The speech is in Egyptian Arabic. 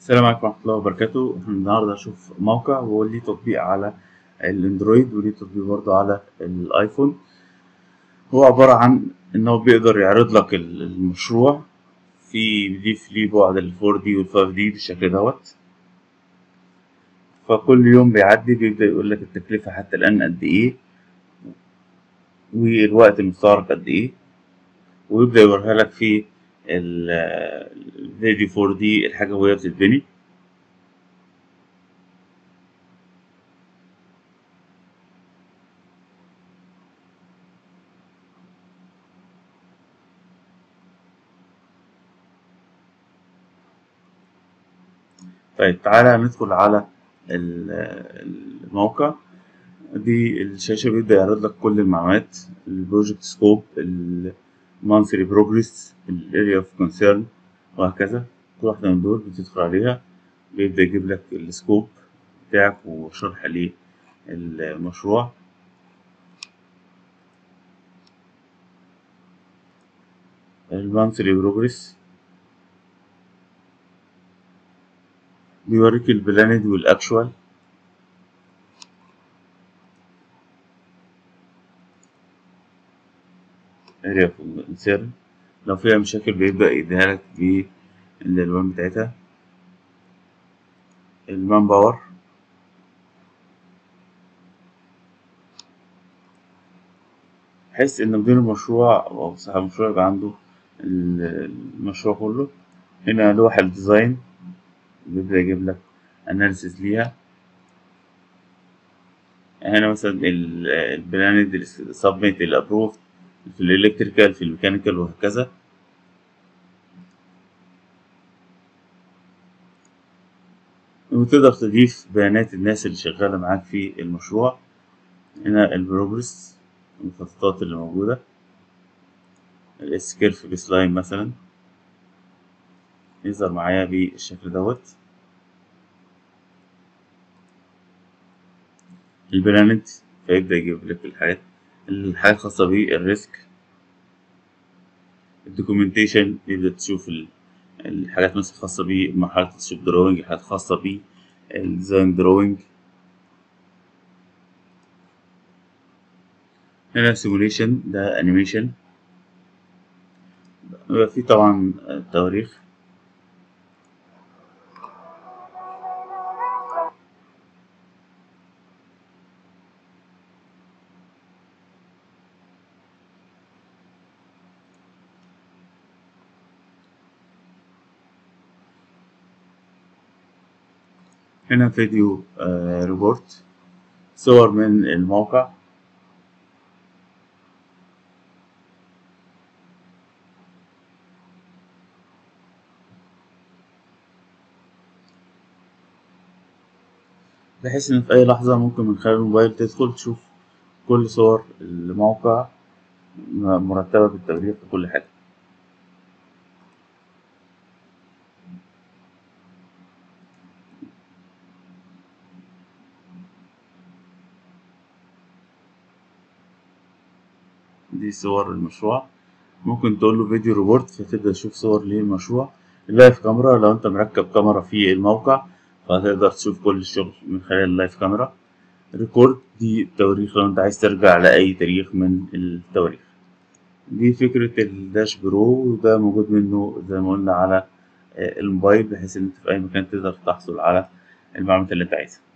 السلام عليكم ورحمة الله وبركاته احنا النهاردة هنشوف موقع وهو ليه تطبيق على الاندرويد وليه تطبيق برضه على الايفون هو عبارة عن ان هو بيقدر يعرض لك ال- المشروع في بيضيف ليه بعد ال 4 دي وال 5 دي بالشكل دوت فكل يوم بيعدي بيبدأ يقول لك التكلفة حتى الآن قد ايه والوقت المستغرق قد ايه ويبدأ يوريها لك في ال- الفيديو 4 دي الحاجة وهي بتتبني طيب تعالى ندخل على ال- الموقع دي الشاشة بيبدأ يعرض لك كل المعلومات البروجكت سكوب المانثلي بروجرس الاريا اوف كونسيرن وهكذا كل واحدة من دول بتدخل عليها بيبدأ يجيب لك السكوب بتاعك وشرح للمشروع المانثلي بروجرس بيوريك البلاند والاكشوال اريا اوف كونسيرن لو فيها مشاكل بيبدأ يديها لك بالالوان بتاعتها المان باور بحيث ان مدير المشروع او صاحب المشروع يبقى عنده ال- المشروع كله هنا لوحة الديزاين بيبدأ يجيب لك اناليسيس ليها هنا مثلا البلاند السبميت الابروف في الالكتريكال في الميكانيكال وهكذا وتقدر تضيف بيانات الناس اللي شغالة معاك في المشروع هنا البروجرس المخططات اللي موجودة الاسكيرف بيس لاين مثلا يظهر معايا بالشكل دوت البلانت فيبدأ يجيب لك الحاجات الحاجات الخاصة بالريسك الدوكيومنتيشن يبدأ تشوف ال- الحاجات مثلا خاصة بمرحلة الشوب دروينج الحاجات خاصة بالديزاين دروينج هنا سيموليشن ده انيميشن بيبقى فيه طبعا تواريخ هنا فيديو آه، ريبورت صور من الموقع بحيث ان في اي لحظة ممكن من خلال الموبايل تدخل تشوف كل صور الموقع م- مرتبة بالتواريخ وكل حاجة دي صور المشروع ممكن تقول له فيديو ريبورت فتبدأ تشوف صور للمشروع اللايف كاميرا لو انت مركب كاميرا في الموقع فهتقدر تشوف كل الشغل من خلال اللايف كاميرا ريكورد دي التواريخ لو انت عايز ترجع لأي تاريخ من التواريخ دي فكرة الداش برو وده موجود منه زي ما قلنا على آه، الموبايل بحيث ان انت في اي مكان تقدر تحصل على المعلومات اللي انت عايزها